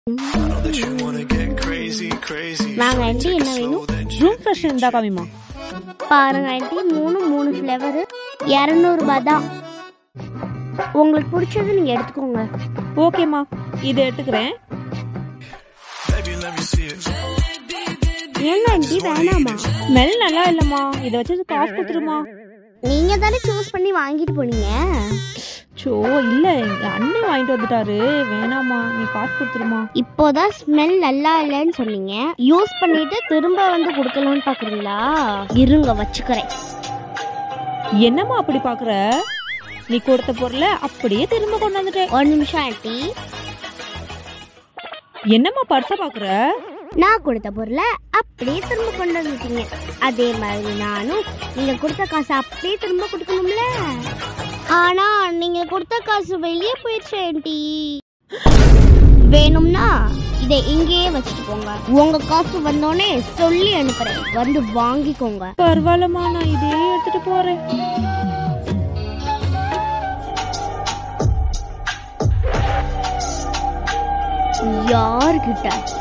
வாங்க ஆண்டி என்ன வேணும் ரூம் ஃப்ரெஷ் இருந்தா காமிமா பாருங்க ஆண்டி மூணு மூணு ஃப்ளேவர் இரநூறுபா தான் உங்களுக்கு பிடிச்சது நீங்கள் எடுத்துக்கோங்க ஓகேம்மா இதை எடுத்துக்கிறேன் ஏங்க ஆண்டி வேணாமா ஸ்மெல் நல்லா இல்லைம்மா இதை வச்சு காசு கொடுத்துருமா நீங்கள் தானே சூஸ் பண்ணி வாங்கிட்டு போனீங்க சோ இல்லை எங்க அண்ணன் வாங்கிட்டு வந்துட்டாரு வேணாம்மா நீ காசு கொடுத்துருமா இப்போதான் ஸ்மெல் நல்லா இல்லைன்னு சொன்னீங்க யூஸ் பண்ணிட்டு திரும்ப வந்து கொடுக்கலாம்னு பார்க்குறீங்களா இருங்க வச்சுக்கிறேன் என்னம்மா அப்படி பார்க்குற நீ கொடுத்த பொருளை அப்படியே திரும்ப கொண்டு வந்துட்டேன் ஒரு நிமிஷம் ஆண்டி என்னம்மா பர்ஸை பார்க்குற நான் கொடுத்த பொருளை அப்படியே திரும்ப கொண்டு வந்துட்டீங்க அதே மாதிரி நானும் நீங்க கொடுத்த காசு அப்படியே திரும்ப கொடுக்கணும்ல ஆனா நீங்க கொடுத்த காசு வெளியே போயிடுச்சு ஆண்டி வேணும்னா இதை இங்கேயே வச்சுட்டு போங்க உங்க காசு வந்தோடனே சொல்லி அனுப்புறேன் வந்து வாங்கிக்கோங்க பரவாயில்லம்மா நான் இதே எடுத்துட்டு போறேன் யார்கிட்ட